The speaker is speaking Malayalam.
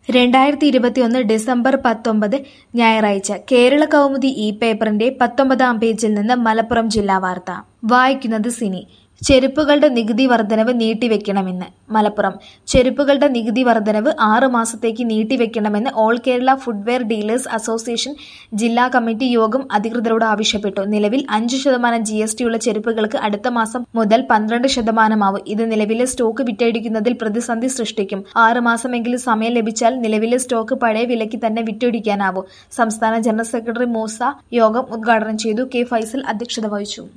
രണ്ടായിരത്തി ഇരുപത്തിയൊന്ന് ഡിസംബർ പത്തൊമ്പത് ഞായറാഴ്ച കേരള കൗമുദി ഇ പേപ്പറിന്റെ പത്തൊമ്പതാം പേജിൽ നിന്ന് മലപ്പുറം ജില്ലാ വാർത്ത വായിക്കുന്നത് സിനി ചെരുപ്പുകളുടെ നികുതി വർധനവ് നീട്ടിവെക്കണമെന്ന് മലപ്പുറം ചെരുപ്പുകളുടെ നികുതി വർധനവ് ആറ് മാസത്തേക്ക് നീട്ടിവെക്കണമെന്ന് all Kerala footwear dealers association ജില്ലാ കമ്മിറ്റി യോഗം അധികൃതരോട് ആവശ്യപ്പെട്ടു നിലവിൽ അഞ്ച് ശതമാനം ജി എസ് ടിയുള്ള ചെരുപ്പുകൾക്ക് അടുത്ത മാസം മുതൽ പന്ത്രണ്ട് ശതമാനമാവും ഇത് നിലവിലെ സ്റ്റോക്ക് വിറ്റഴിക്കുന്നതിൽ പ്രതിസന്ധി സൃഷ്ടിക്കും ആറ് മാസമെങ്കിലും സമയം ലഭിച്ചാൽ നിലവിലെ സ്റ്റോക്ക് പഴയ വിലയ്ക്ക് തന്നെ വിറ്റഴിക്കാനാവും സംസ്ഥാന ജനറൽ സെക്രട്ടറി മൂസ യോഗം ഉദ്ഘാടനം ചെയ്തു കെ ഫൈസൽ അധ്യക്ഷത വഹിച്ചു